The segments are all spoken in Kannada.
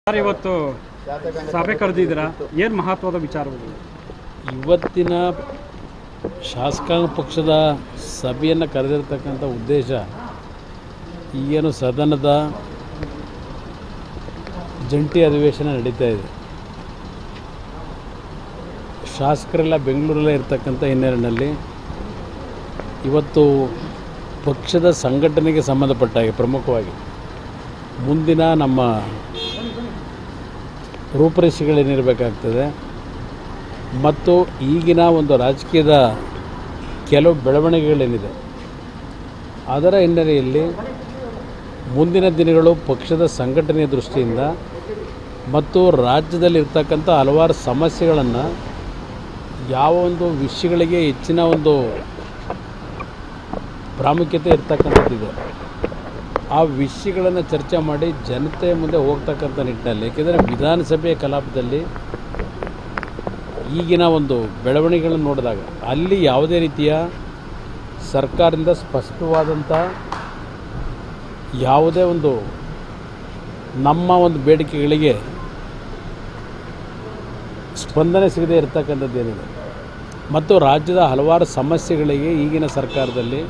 ಸರ್ ಇವತ್ತು ಸಭೆ ಕರೆದಿದ್ದೀರಾ ಏನು ಮಹತ್ವದ ವಿಚಾರಗಳು ಇವತ್ತಿನ ಶಾಸಕಾಂಗ ಪಕ್ಷದ ಸಭೆಯನ್ನು ಕರೆದಿರ್ತಕ್ಕಂಥ ಉದ್ದೇಶ ಈಗೇನು ಸದನದ ಜಂಟಿ ಅಧಿವೇಶನ ನಡೀತಾ ಇದೆ ಶಾಸಕರೆಲ್ಲ ಬೆಂಗಳೂರಲ್ಲೇ ಇರ್ತಕ್ಕಂಥ ಹಿನ್ನೆಲೆಯಲ್ಲಿ ಇವತ್ತು ಪಕ್ಷದ ಸಂಘಟನೆಗೆ ಸಂಬಂಧಪಟ್ಟ ಹಾಗೆ ಪ್ರಮುಖವಾಗಿ ಮುಂದಿನ ನಮ್ಮ ರೂಪರೇಷೆಗಳೇನಿರಬೇಕಾಗ್ತದೆ ಮತ್ತು ಈಗಿನ ಒಂದು ರಾಜಕೀಯದ ಕೆಲವು ಬೆಳವಣಿಗೆಗಳೇನಿದೆ ಅದರ ಹಿನ್ನೆಲೆಯಲ್ಲಿ ಮುಂದಿನ ದಿನಗಳು ಪಕ್ಷದ ಸಂಘಟನೆಯ ದೃಷ್ಟಿಯಿಂದ ಮತ್ತು ರಾಜ್ಯದಲ್ಲಿ ಇರ್ತಕ್ಕಂಥ ಹಲವಾರು ಸಮಸ್ಯೆಗಳನ್ನು ಯಾವ ಒಂದು ವಿಷಯಗಳಿಗೆ ಹೆಚ್ಚಿನ ಒಂದು ಪ್ರಾಮುಖ್ಯತೆ ಇರ್ತಕ್ಕಂಥದ್ದಿದೆ ಆ ವಿಷಯಗಳನ್ನು ಚರ್ಚೆ ಮಾಡಿ ಜನತೆ ಮುಂದೆ ಹೋಗ್ತಕ್ಕಂಥ ನಿಟ್ಟಿನಲ್ಲಿ ಏಕೆಂದರೆ ವಿಧಾನಸಭೆಯ ಕಲಾಪದಲ್ಲಿ ಈಗಿನ ಒಂದು ಬೆಳವಣಿಗೆಗಳನ್ನು ನೋಡಿದಾಗ ಅಲ್ಲಿ ಯಾವುದೇ ರೀತಿಯ ಸರ್ಕಾರದಿಂದ ಸ್ಪಷ್ಟವಾದಂಥ ಯಾವುದೇ ಒಂದು ನಮ್ಮ ಒಂದು ಬೇಡಿಕೆಗಳಿಗೆ ಸ್ಪಂದನೆ ಸಿಗದೇ ಇರತಕ್ಕಂಥದ್ದೇನಿದೆ ಮತ್ತು ರಾಜ್ಯದ ಹಲವಾರು ಸಮಸ್ಯೆಗಳಿಗೆ ಈಗಿನ ಸರ್ಕಾರದಲ್ಲಿ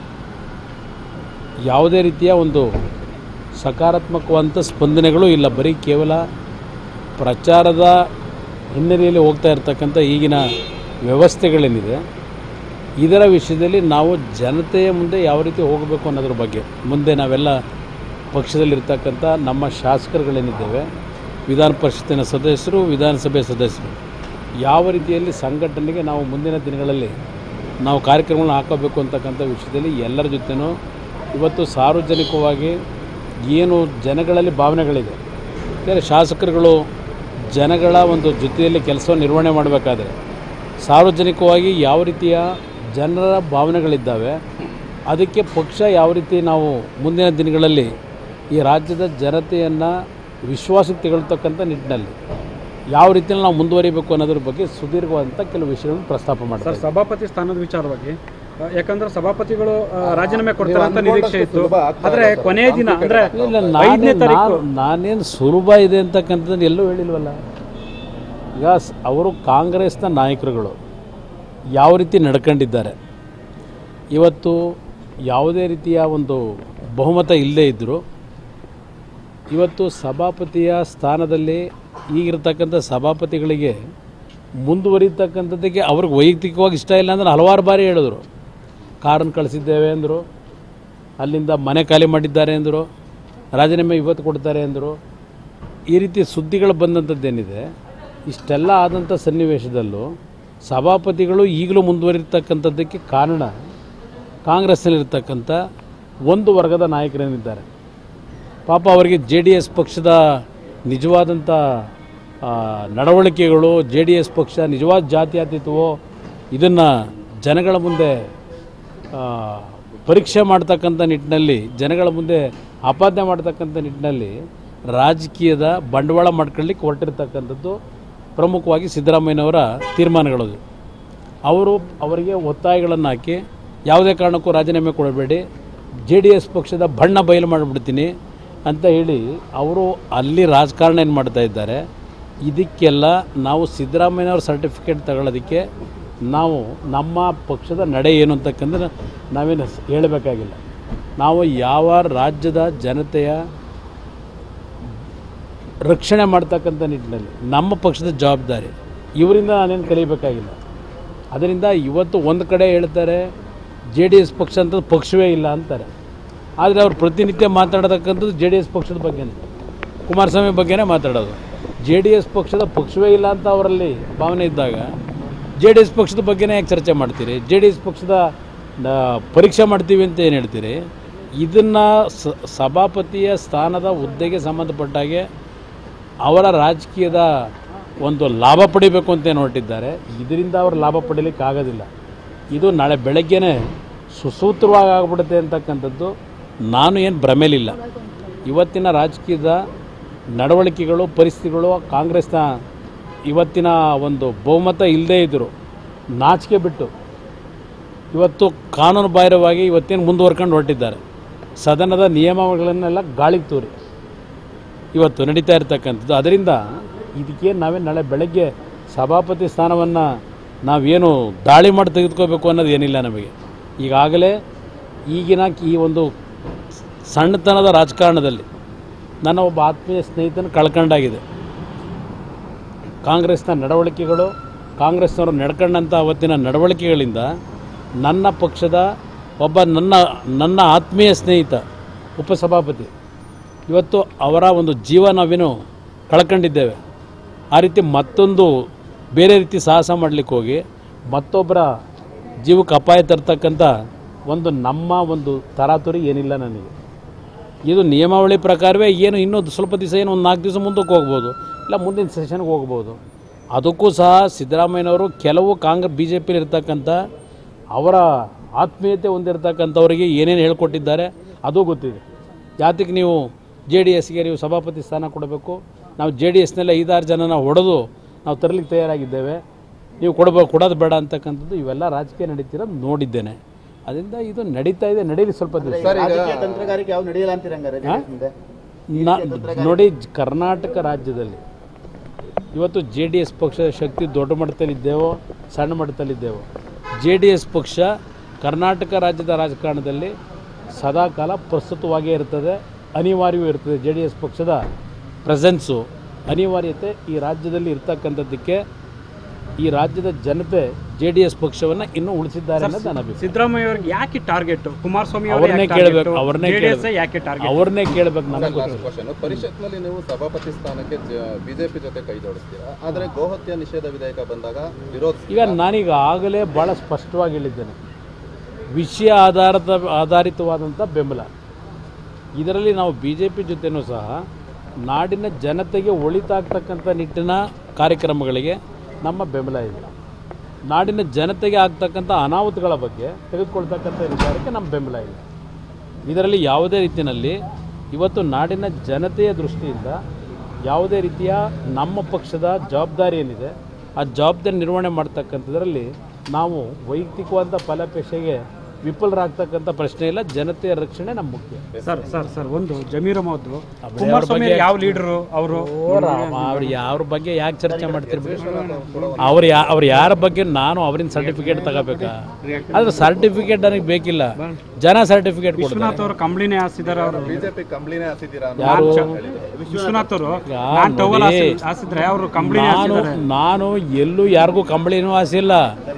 ಯಾವುದೇ ರೀತಿಯ ಒಂದು ಸಕಾರಾತ್ಮಕವಾದಂಥ ಸ್ಪಂದನೆಗಳು ಇಲ್ಲ ಬರೀ ಕೇವಲ ಪ್ರಚಾರದ ಹಿನ್ನೆಲೆಯಲ್ಲಿ ಹೋಗ್ತಾ ಇರತಕ್ಕಂಥ ಈಗಿನ ವ್ಯವಸ್ಥೆಗಳೇನಿದೆ ಇದರ ವಿಷಯದಲ್ಲಿ ನಾವು ಜನತೆಯ ಮುಂದೆ ಯಾವ ರೀತಿ ಹೋಗಬೇಕು ಅನ್ನೋದ್ರ ಬಗ್ಗೆ ಮುಂದೆ ನಾವೆಲ್ಲ ಪಕ್ಷದಲ್ಲಿರ್ತಕ್ಕಂಥ ನಮ್ಮ ಶಾಸಕರುಗಳೇನಿದ್ದೇವೆ ವಿಧಾನ ಪರಿಷತ್ತಿನ ಸದಸ್ಯರು ವಿಧಾನಸಭೆ ಸದಸ್ಯರು ಯಾವ ರೀತಿಯಲ್ಲಿ ಸಂಘಟನೆಗೆ ನಾವು ಮುಂದಿನ ದಿನಗಳಲ್ಲಿ ನಾವು ಕಾರ್ಯಕ್ರಮಗಳನ್ನ ಹಾಕೋಬೇಕು ಅಂತಕ್ಕಂಥ ವಿಷಯದಲ್ಲಿ ಎಲ್ಲರ ಜೊತೆನೂ ಇವತ್ತು ಸಾರ್ವಜನಿಕವಾಗಿ ಏನು ಜನಗಳಲ್ಲಿ ಭಾವನೆಗಳಿದೆ ಯಾಕಂದರೆ ಶಾಸಕರುಗಳು ಜನಗಳ ಒಂದು ಜೊತೆಯಲ್ಲಿ ಕೆಲಸವನ್ನು ನಿರ್ವಹಣೆ ಮಾಡಬೇಕಾದ್ರೆ ಸಾರ್ವಜನಿಕವಾಗಿ ಯಾವ ರೀತಿಯ ಜನರ ಭಾವನೆಗಳಿದ್ದಾವೆ ಅದಕ್ಕೆ ಪಕ್ಷ ಯಾವ ರೀತಿ ನಾವು ಮುಂದಿನ ದಿನಗಳಲ್ಲಿ ಈ ರಾಜ್ಯದ ಜನತೆಯನ್ನು ವಿಶ್ವಾಸಕ್ಕೆ ತೆಗೊಳ್ತಕ್ಕಂಥ ನಿಟ್ಟಿನಲ್ಲಿ ಯಾವ ರೀತಿಯಲ್ಲಿ ನಾವು ಮುಂದುವರಿಬೇಕು ಅನ್ನೋದ್ರ ಬಗ್ಗೆ ಸುದೀರ್ಘವಾದಂಥ ಕೆಲವು ವಿಷಯಗಳನ್ನು ಪ್ರಸ್ತಾಪ ಸರ್ ಮಾಡ್ತಾರೆ ಸಭಾಪತಿ ಸ್ಥಾನದ ವಿಚಾರವಾಗಿ ಆ, ಯಾಕಂದ್ರೆ ಸಭಾಪತಿಗಳು ಆ, ರಾಜೀನಾಮೆ ಕೊಡ್ತಾರೆ ಅಂತ ನಿರೀಕ್ಷೆ ಇತ್ತು ಆದ್ರೆ ಕೊನೆಯ ದಿನ ಅಂದ್ರೆ ಇಲ್ಲ ಐದನೇ ತಾರೀಕು ನಾನೇನು ಸುಲಭ ಇದೆ ಅಂತಕ್ಕಂಥದ್ದು ಎಲ್ಲೂ ಹೇಳಿಲ್ವಲ್ಲ ಈಗ ಸ್- ಅವರು ಕಾಂಗ್ರೆಸ್ನ ನಾಯಕರುಗಳು ಯಾವ ರೀತಿ ನಡ್ಕೊಂಡಿದ್ದಾರೆ ಇವತ್ತು ಯಾವುದೇ ರೀತಿಯ ಒಂದು ಬಹುಮತ ಇಲ್ಲದೇ ಇದ್ದರು ಇವತ್ತು ಸಭಾಪತಿಯ ಸ್ಥಾನದಲ್ಲಿ ಈಗಿರ್ತಕ್ಕಂಥ ಸಭಾಪತಿಗಳಿಗೆ ಮುಂದುವರಿತಕ್ಕಂಥದ್ದಕ್ಕೆ ಅವ್ರಿಗೆ ವೈಯಕ್ತಿಕವಾಗಿ ಇಷ್ಟ ಇಲ್ಲ ಅಂದ್ರೆ ಹಲವಾರು ಬಾರಿ ಹೇಳಿದ್ರು ಕಾರನ್ನು ಕಳಿಸಿದ್ದೇವೆ ಅಂದರು ಅಲ್ಲಿಂದ ಮನೆ ಖಾಲಿ ಮಾಡಿದ್ದಾರೆ ಅಂದರು ರಾಜೀನಾಮೆ ಇವತ್ತು ಕೊಡ್ತಾರೆ ಅಂದರು ಈ ರೀತಿ ಸುದ್ದಿಗಳು ಬಂದಂಥದ್ದೇನಿದೆ ಇಷ್ಟೆಲ್ಲ ಆದಂಥ ಸನ್ನಿವೇಶದಲ್ಲೂ ಸಭಾಪತಿಗಳು ಈಗಲೂ ಮುಂದುವರಿರ್ತಕ್ಕಂಥದ್ದಕ್ಕೆ ಕಾರಣ ಕಾಂಗ್ರೆಸ್ನಲ್ಲಿರ್ತಕ್ಕಂಥ ಒಂದು ವರ್ಗದ ನಾಯಕರೇನಿದ್ದಾರೆ ಪಾಪ ಅವರಿಗೆ ಜೆ ಡಿ ಎಸ್ ಪಕ್ಷದ ನಿಜವಾದಂಥ ಆ, ನಡವಳಿಕೆಗಳು ಜೆ ಡಿ ಎಸ್ ಪಕ್ಷ ನಿಜವಾದ ಜಾತ್ಯತೀತವೋ ಇದನ್ನು ಜನಗಳ ಮುಂದೆ ಆ, ಪರೀಕ್ಷೆ ಮಾಡ್ತಕ್ಕಂಥ ನಿಟ್ಟಿನಲ್ಲಿ ಜನಗಳ ಮುಂದೆ ಆಪಾದನೆ ಮಾಡ್ತಕ್ಕಂಥ ನಿಟ್ಟಿನಲ್ಲಿ ರಾಜಕೀಯದ ಬಂಡವಾಳ ಮಾಡ್ಕೊಳ್ಳಿಕ್ಕೆ ಹೊರಟಿರ್ತಕ್ಕಂಥದ್ದು ಪ್ರಮುಖವಾಗಿ ಸಿದ್ದರಾಮಯ್ಯನವರ ತೀರ್ಮಾನಗಳದು ಅವರು ಅವರಿಗೆ ಒತ್ತಾಯಗಳನ್ನು ಹಾಕಿ ಯಾವುದೇ ಕಾರಣಕ್ಕೂ ರಾಜೀನಾಮೆ ಕೊಡಬೇಡಿ ಜೆ ಡಿ ಎಸ್ ಪಕ್ಷದ ಬಣ್ಣ ಬಯಲು ಮಾಡಿಬಿಡ್ತೀನಿ ಅಂತ ಹೇಳಿ ಅವರು ಅಲ್ಲಿ ರಾಜಕಾರಣ ಏನು ಮಾಡ್ತಾ ಇದ್ದಾರೆ ಇದಕ್ಕೆಲ್ಲ ನಾವು ಸಿದ್ದರಾಮಯ್ಯನವ್ರ ಸರ್ಟಿಫಿಕೇಟ್ ತಗೊಳ್ಳೋದಕ್ಕೆ ನಾವು ನಮ್ಮ ಪಕ್ಷದ ನಡೆ ಏನು ಅಂತಕ್ಕಂದ್ರೆ ನಾವೇನು ಸ್- ಹೇಳಬೇಕಾಗಿಲ್ಲ ನಾವು ಯಾವ ರಾಜ್ಯದ ಜನತೆಯ ರಕ್ಷಣೆ ಮಾಡ್ತಕ್ಕಂಥ ನಿಟ್ಟಿನಲ್ಲಿ ನಮ್ಮ ಪಕ್ಷದ ಜವಾಬ್ದಾರಿ ಇವರಿಂದ ನಾನೇನು ಕಲಿಬೇಕಾಗಿಲ್ಲ ಅದರಿಂದ ಇವತ್ತು ಒಂದು ಕಡೆ ಹೇಳ್ತಾರೆ ಜೆ ಡಿ ಎಸ್ ಪಕ್ಷ ಅಂತ ಪಕ್ಷವೇ ಇಲ್ಲ ಅಂತಾರೆ ಆದರೆ ಅವ್ರು ಪ್ರತಿನಿತ್ಯ ಮಾತಾಡತಕ್ಕಂಥದ್ದು ಜೆ ಡಿ ಎಸ್ ಪಕ್ಷದ ಬಗ್ಗೆನೇ ಕುಮಾರಸ್ವಾಮಿ ಬಗ್ಗೆನೇ ಮಾತಾಡೋದು ಜೆ ಡಿ ಎಸ್ ಪಕ್ಷದ ಪಕ್ಷವೇ ಇಲ್ಲ ಅಂತ ಅವರಲ್ಲಿ ಭಾವನೆ ಇದ್ದಾಗ ಜೆ ಡಿ ಎಸ್ ಪಕ್ಷದ ಬಗ್ಗೆನೇ ಯಾಕೆ ಚರ್ಚೆ ಮಾಡ್ತೀರಿ ಜೆ ಡಿ ಎಸ್ ಪಕ್ಷದ ಆ, ಪರೀಕ್ಷೆ ಮಾಡ್ತೀವಿ ಅಂತ ಏನು ಹೇಳ್ತೀರಿ ಇದನ್ನು ಸಭಾಪತಿಯ ಸ್ಥಾನದ ಹುದ್ದೆಗೆ ಸಂಬಂಧಪಟ್ಟಾಗೆ ಅವರ ರಾಜಕೀಯದ ಒಂದು ಲಾಭ ಪಡಿಬೇಕು ಅಂತ ಏನು ಹೊರಟಿದ್ದಾರೆ ಇದರಿಂದ ಅವರು ಲಾಭ ಪಡೀಲಿಕ್ಕೆ ಆಗೋದಿಲ್ಲ ಇದು ನಾಳೆ ಬೆಳಗ್ಗೆನೇ ಸುಸೂತ್ರವಾಗಿ ಆಗ್ಬಿಡುತ್ತೆ ಅಂತಕ್ಕಂಥದ್ದು ನಾನು ಏನು ಭ್ರಮೇಲಿಲ್ಲ ಇವತ್ತಿನ ರಾಜಕೀಯದ ನಡವಳಿಕೆಗಳು ಪರಿಸ್ಥಿತಿಗಳು ಕಾಂಗ್ರೆಸ್ನ ಇವತ್ತಿನ ಒಂದು ಬಹುಮತ ಇಲ್ಲದೇ ಇದ್ದರು ನಾಚಿಕೆ ಬಿಟ್ಟು ಇವತ್ತು ಕಾನೂನು ಬಾಹಿರವಾಗಿ ಇವತ್ತೇನು ಮುಂದುವರ್ಕೊಂಡು ಹೊರಟಿದ್ದಾರೆ ಸದನದ ನಿಯಮಗಳನ್ನೆಲ್ಲ ಗಾಳಿಗೆ ತೂರಿ ಇವತ್ತು ನಡೀತಾ ಇರ್ತಕ್ಕಂಥದ್ದು ಅದರಿಂದ ಇದಕ್ಕೆ ನಾವೇ ನಾಳೆ ಬೆಳಗ್ಗೆ ಸಭಾಪತಿ ಸ್ಥಾನವನ್ನು ನಾವೇನು ದಾಳಿ ಮಾಡಿ ತೆಗೆದುಕೋಬೇಕು ಅನ್ನೋದು ಏನಿಲ್ಲ ನಮಗೆ ಈಗಾಗಲೇ ಈಗಿನ ಈ ಒಂದು ಸಣ್ಣತನದ ರಾಜಕಾರಣದಲ್ಲಿ ನನ್ನ ಒಬ್ಬ ಆತ್ಮೀಯ ಸ್ನೇಹಿತನ ಕಳ್ಕೊಂಡಾಗಿದೆ ಕಾಂಗ್ರೆಸ್ನ ನಡವಳಿಕೆಗಳು ಕಾಂಗ್ರೆಸ್ನವರು ನಡ್ಕೊಂಡಂಥ ಅವತ್ತಿನ ನಡವಳಿಕೆಗಳಿಂದ ನನ್ನ ಪಕ್ಷದ ಒಬ್ಬ ನನ್ನ ನನ್ನ ಆತ್ಮೀಯ ಸ್ನೇಹಿತ ಉಪಸಭಾಪತಿ ಇವತ್ತು ಅವರ ಒಂದು ಜೀವ ನಾವೇನು ಕಳ್ಕೊಂಡಿದ್ದೇವೆ ಆ ರೀತಿ ಮತ್ತೊಂದು ಬೇರೆ ರೀತಿ ಸಾಹಸ ಮಾಡಲಿಕ್ಕೆ ಹೋಗಿ ಮತ್ತೊಬ್ಬರ ಜೀವಕ್ಕೆ ಅಪಾಯ ತರ್ತಕ್ಕಂಥ ಒಂದು ನಮ್ಮ ಒಂದು ತರಾತುರಿ ಏನಿಲ್ಲ ನನಗೆ ಇದು ನಿಯಮಾವಳಿ ಪ್ರಕಾರವೇ ಏನು ಇನ್ನೂ ಸ್ವಲ್ಪ ದಿವಸ ಏನು ಒಂದು ನಾಲ್ಕು ದಿವಸ ಮುಂದಕ್ಕೆ ಹೋಗ್ಬೋದು ಇಲ್ಲ ಮುಂದಿನ ಸೆಷನ್ಗೆ ಹೋಗ್ಬೋದು ಅದಕ್ಕೂ ಸಹ ಸಿದ್ದರಾಮಯ್ಯನವರು ಕೆಲವು ಕಾಂಗ್ರೆಸ್ ಬಿ ಜೆ ಪಿಲಿ ಇರ್ತಕ್ಕಂಥ ಅವರ ಆತ್ಮೀಯತೆ ಹೊಂದಿರತಕ್ಕಂಥವರಿಗೆ ಏನೇನು ಹೇಳ್ಕೊಟ್ಟಿದ್ದಾರೆ ಅದು ಗೊತ್ತಿದೆ ಯಾತಕ್ಕೆ ನೀವು ಜೆ ಡಿ ಎಸ್ಗೆ ನೀವು ಸಭಾಪತಿ ಸ್ಥಾನ ಕೊಡಬೇಕು ನಾವು ಜೆ ಡಿ ಎಸ್ನಲ್ಲಿ ಐದಾರು ಜನನ ಹೊಡೆದು ನಾವು ತರಲಿಕ್ಕೆ ತಯಾರಾಗಿದ್ದೇವೆ ನೀವು ಕೊಡಬೇಕು ಕೊಡೋದು ಬೇಡ ಅಂತಕ್ಕಂಥದ್ದು ಇವೆಲ್ಲ ರಾಜಕೀಯ ನಡೀತಿರೋದು ನೋಡಿದ್ದೇನೆ ಅದರಿಂದ ಇದು ನಡೀತಾ ಇದೆ ನಡೀಲಿ ಸ್ವಲ್ಪ ದಿವಸ ರಾಜಕೀಯ ತಂತ್ರಗಾರಿಕೆ ಯಾವ ನಡೆಯಲ್ಲ ಅಂತೀರಂಗಾರೆ ಜೆಡಿಎಸ್ ಮುಂದೆ ನಾ ನೋಡಿ ಜ್- ಕರ್ನಾಟಕ ರಾಜ್ಯದಲ್ಲಿ ಇವತ್ತು ಜೆ ಡಿ ಎಸ್ ಪಕ್ಷದ ಶಕ್ತಿ ದೊಡ್ಡ ಮಟ್ಟದಲ್ಲಿದ್ದೇವೋ ಸಣ್ಣ ಮಟ್ಟದಲ್ಲಿದ್ದೇವೋ ಜೆ ಡಿ ಎಸ್ ಪಕ್ಷ ಕರ್ನಾಟಕ ರಾಜ್ಯದ ರಾಜಕಾರಣದಲ್ಲಿ ಸದಾಕಾಲ ಪ್ರಸ್ತುತವಾಗೇ ಇರ್ತದೆ ಅನಿವಾರ್ಯವೂ ಇರ್ತದೆ ಜೆ ಡಿ ಎಸ್ ಪಕ್ಷದ ಪ್ರೆಸೆನ್ಸು ಅನಿವಾರ್ಯತೆ ಈ ರಾಜ್ಯದಲ್ಲಿ ಇರ್ತಕ್ಕಂಥದ್ದಕ್ಕೆ ಈ ರಾಜ್ಯದ ಜನತೆ ಜೆ ಡಿ ಎಸ್ ಪಕ್ಷವನ್ನು ಇನ್ನೂ ಉಳಿಸಿದ್ದಾರೆ ಅನ್ನೋದು ನನ್ನ ಅಭಿಪ್ರಾಯ ಸಿದ್ದರಾಮಯ್ಯ ಅವ್ರಿಗೆ ಯಾಕೆ ಟಾರ್ಗೆಟ್ ಕುಮಾರಸ್ವಾಮಿ ಅವ್ರನ್ನೇ ಕೇಳಬೇಕು ಅವ್ರನ್ನೇ ಜೆಡಿಎಸ್ ಕೇಳಬೇಕು ಯಾಕೆ ಟಾರ್ಗೆಟ್ ಅವ್ರನ್ನೇ ಕೇಳಬೇಕು ನನಗೆ ಲಾಸ್ಟ್ ಕ್ವಶನ್ ಪರಿಷತ್ನಲ್ಲಿ ನೀವು ಸಭಾಪತಿ ಸ್ಥಾನಕ್ಕೆ ಬಿಜೆಪಿ ಜೊತೆ ಕೈ ಜೋಡಿಸ್ತೀರಾ ಆದರೆ ಗೋಹತ್ಯೆ ನಿಷೇಧ ವಿಧೇಯಕ ಬಂದಾಗ ವಿರೋಧ ಈಗ ನಾನೀಗ ಆಗಲೇ ಭಾಳ ಸ್ಪಷ್ಟವಾಗಿ ಹೇಳಿದ್ದೇನೆ ವಿಷಯ ಆಧಾರದ ಆಧಾರಿತವಾದಂಥ ಬೆಂಬಲ ಇದರಲ್ಲಿ ನಾವು ಬಿ ಜೆ ಪಿ ಜೊತೆನೂ ಸಹ ನಾಡಿನ ಜನತೆಗೆ ಒಳಿತಾಗ್ತಕ್ಕಂಥ ನಿಟ್ಟಿನ ಕಾರ್ಯಕ್ರಮಗಳಿಗೆ ನಮ್ಮ ಬೆಂಬಲ ಇದೆ ನಾಡಿನ ಜನತೆಗೆ ಆಗ್ತಕ್ಕಂಥ ಅನಾಹುತಗಳ ಬಗ್ಗೆ ತೆಗೆದುಕೊಳ್ತಕ್ಕಂಥ ನಿರ್ಧಾರಕ್ಕೆ ನಮ್ಮ ಬೆಂಬಲ ಇದೆ ಇದರಲ್ಲಿ ಯಾವುದೇ ರೀತಿಯಲ್ಲಿ ಇವತ್ತು ನಾಡಿನ ಜನತೆಯ ದೃಷ್ಟಿಯಿಂದ ಯಾವುದೇ ರೀತಿಯ ನಮ್ಮ ಪಕ್ಷದ ಜವಾಬ್ದಾರಿ ಏನಿದೆ ಆ ಜವಾಬ್ದಾರಿ ನಿರ್ವಹಣೆ ಮಾಡ್ತಕ್ಕಂಥದ್ರಲ್ಲಿ ನಾವು ವೈಯಕ್ತಿಕವಾದ ಫಲಾಪೇಕ್ಷೆಗೆ ವಿಫಲರಾಗ್ತಕ್ಕಂಥ ಪ್ರಶ್ನೆ ಇಲ್ಲ ಜನತೆಯ ರಕ್ಷಣೆ ನಮ್ಮ ಮುಖ್ಯ ಸರ್ ಸರ್ ಸರ್ ಒಂದು ಜಮೀರ್ ಅಹಮದ್ ಕುಮಾರಸ್ವಾಮಿ ಯಾವ ಲೀಡರು ಅವರು ಅವ್ರು ಯಾರ ಬಗ್ಗೆ ಯಾಕೆ ಚರ್ಚೆ ಮಾಡ್ತಿರ್ಬೇಕು ಅವ್ರು ಯಾ ಅವ್ರು ಯಾರ ಬಗ್ಗೆ ನಾನು ಅವರಿಂದ ಸರ್ಟಿಫಿಕೇಟ್ ತಗೋಬೇಕಾ ಆದ್ರೆ ಸರ್ಟಿಫಿಕೇಟ್ ನನಗೆ ಬೇಕಿಲ್ಲ ಜನ ಸರ್ಟಿಫಿಕೇಟ್ ಕೊಡ್ತಾರೆ ವಿಶ್ವನಾಥ್ ಅವರು ಕಂಬಳಿನೇ ಹಾಸಿದಾರೆ ಅವರು ಬಿಜೆಪಿ ಕಂಬ್ಳಿನೇ ಹಾಸಿದ್ದೀರಾ ಅನ್ನೋ ಯಾರು ವಿಶ್ವನಾಥ್ ಅವರು ಈಗ ನಾನ್ ಟವಲ್ ನೋಡಿ, ಹಾಸಿದ್ರೆ ಅವರು ಕಂಬಳಿನೇ ನಾನು ಹಾಸಿದ್ದಾರೆ ನಾನು ಎಲ್ಲೂ ಯಾರಿಗೂ ಕಂಬಳಿನೂ ಆಸಿಲ್ಲ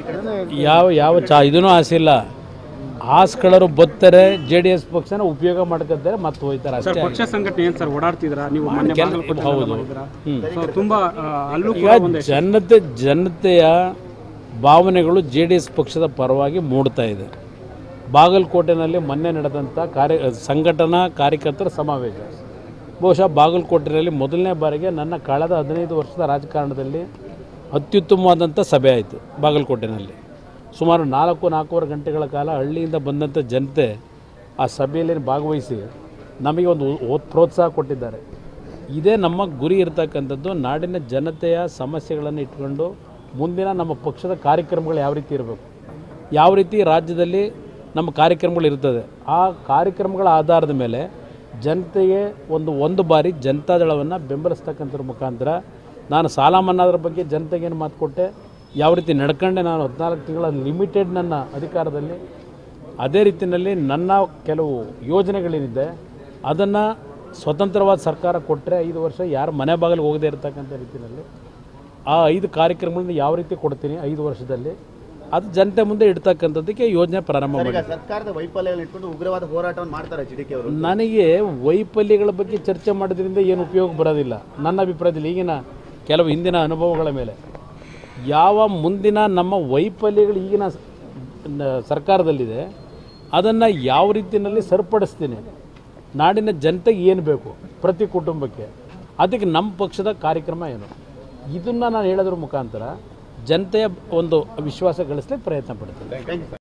ಯಾವ ಯಾವ ಚಾ ಇದೂ ಆಸಿಲ್ಲ ಹಾಸ್ಕೊಳ್ಳೋರು ಬತ್ತಾರೆ ಜೆ ಡಿ ಎಸ್ ಪಕ್ಷನ ಉಪಯೋಗ ಮಾಡ್ಕೊತಾರೆ ಮತ್ತೆ ಹೋಯ್ತಾರೆ ಸರ್ ಅಷ್ಟೇ ಪಕ್ಷ ಸಂಘಟನೆ ಏನ್ ಸರ್ ಓಡಾಡ್ತಿದ್ರ ನೀವು ಮೊನ್ನೆ ಕೆಲ- ಬಾಗಲಕೋಟೆಯಲ್ಲಿ ಹೌದು. ಮಾಡಿದ್ರಾ? ಹ್ಮ್. ಸೊ ತುಂಬಾ ಆ, ಅಲ್ಲೂ ಈಗ ಕೂಡ ಒಂದೇ ಜನತೆ ಜನತೆಯ ಭಾವನೆಗಳು ಜೆ ಡಿ ಎಸ್ ಪಕ್ಷದ ಪರವಾಗಿ ಮೂಡ್ತಾ ಇದೆ ಬಾಗಲಕೋಟೆನಲ್ಲಿ ಮೊನ್ನೆ ನಡೆದಂಥ ಕಾರ್ಯ ಸಂಘಟನಾ ಕಾರ್ಯಕರ್ತರ ಸಮಾವೇಶ ಬಹುಶಃ ಬಾಗಲಕೋಟೆಯಲ್ಲಿ ಮೊದಲನೇ ಬಾರಿಗೆ ನನ್ನ ಕಳೆದ ಹದಿನೈದು ವರ್ಷದ ರಾಜಕಾರಣದಲ್ಲಿ ಅತ್ಯುತ್ತಮವಾದಂಥ ಸಭೆ ಆಯಿತು ಬಾಗಲಕೋಟೆನಲ್ಲಿ ಸುಮಾರು ನಾಲ್ಕು ನಾಲ್ಕೂವರೆ ಗಂಟೆಗಳ ಕಾಲ ಹಳ್ಳಿಯಿಂದ ಬಂದಂಥ ಜನತೆ ಆ ಸಭೆಯಲ್ಲಿ ಭಾಗವಹಿಸಿ ನಮಗೆ ಒಂದು ಓ- ಪ್ರೋತ್ಸಾಹ ಕೊಟ್ಟಿದ್ದಾರೆ ಇದೇ ನಮ್ಮ ಗುರಿ ಇರತಕ್ಕಂಥದ್ದು ನಾಡಿನ ಜನತೆಯ ಸಮಸ್ಯೆಗಳನ್ನು ಇಟ್ಕೊಂಡು ಮುಂದಿನ ನಮ್ಮ ಪಕ್ಷದ ಕಾರ್ಯಕ್ರಮಗಳು ಯಾವ ರೀತಿ ಇರಬೇಕು ಯಾವ ರೀತಿ ರಾಜ್ಯದಲ್ಲಿ ನಮ್ಮ ಕಾರ್ಯಕ್ರಮಗಳು ಇರ್ತದೆ ಆ ಕಾರ್ಯಕ್ರಮಗಳ ಆಧಾರದ ಮೇಲೆ ಜನತೆಗೆ ಒಂದು ಒಂದು ಬಾರಿ ಜನತಾದಳವನ್ನು ಬೆಂಬಲಿಸ್ತಕ್ಕಂಥದ್ರ ಮುಖಾಂತರ ನಾನು ಸಾಲ ಮನ್ನಾದ್ರ ಬಗ್ಗೆ ಜನತೆಗೇನು ಮಾತು ಕೊಟ್ಟೆ ಯಾವ ರೀತಿ ನಡ್ಕೊಂಡೆ ನಾನು ಹದಿನಾಲ್ಕು ತಿಂಗಳ ಲಿಮಿಟೆಡ್ ನನ್ನ ಅಧಿಕಾರದಲ್ಲಿ ಅದೇ ರೀತಿಯಲ್ಲಿ ನನ್ನ ಕೆಲವು ಯೋಜನೆಗಳೇನಿದೆ ಅದನ್ನು ಸ್ವತಂತ್ರವಾದ ಸರ್ಕಾರ ಕೊಟ್ಟರೆ ಐದು ವರ್ಷ ಯಾರು ಮನೆ ಬಾಗಿಲಿಗೆ ಹೋಗದೇ ಇರತಕ್ಕಂಥ ರೀತಿಯಲ್ಲಿ ಆ ಐದು ಕಾರ್ಯಕ್ರಮಗಳನ್ನ ಯಾವ ರೀತಿ ಕೊಡ್ತೀನಿ ಐದು ವರ್ಷದಲ್ಲಿ ಅದು ಜನತೆ ಮುಂದೆ ಇಡ್ತಕ್ಕಂಥದ್ದಕ್ಕೆ ಯೋಜನೆ ಪ್ರಾರಂಭ ಮಾಡಿ ಈಗ ಸರ್ಕಾರದ ವೈಫಲ್ಯಗಳನ್ನ ಇಟ್ಕೊಂಡು ಉಗ್ರವಾದ ಹೋರಾಟವನ್ನು ಮಾಡ್ತಾರೆ ಜಿಡಿಕೆ ಅವರು ನನಗೆ ವೈಫಲ್ಯಗಳ ಬಗ್ಗೆ ಚರ್ಚೆ ಮಾಡೋದ್ರಿಂದ ಏನು ಉಪಯೋಗ ಬರೋದಿಲ್ಲ ನನ್ನ ಅಭಿಪ್ರಾಯದಲ್ಲಿ ಈಗಿನ ಕೆಲವು ಹಿಂದಿನ ಅನುಭವಗಳ ಮೇಲೆ ಯಾವ ಮುಂದಿನ ನಮ್ಮ ವೈಫಲ್ಯಗಳು ಈಗಿನ ಸ- ನ- ಸರ್ಕಾರದಲ್ಲಿದೆ ಅದನ್ನು ಯಾವ ರೀತಿಯಲ್ಲಿ ಸರಿಪಡಿಸ್ತೀನಿ ನಾಡಿನ ಜನತೆಗೆ ಏನು ಬೇಕು ಪ್ರತಿ ಕುಟುಂಬಕ್ಕೆ ಅದಕ್ಕೆ ನಮ್ಮ ಪಕ್ಷದ ಕಾರ್ಯಕ್ರಮ ಏನು ಇದನ್ನು ನಾನು ಹೇಳೋದ್ರ ಮುಖಾಂತರ ಜನತೆಯ ಒಂದು ವಿಶ್ವಾಸ ಗಳಿಸ್ಲಿಕ್ಕೆ ಪ್ರಯತ್ನ ಪಡ್ತೀನಿ ಥ್ಯಾಂಕ್ ಯು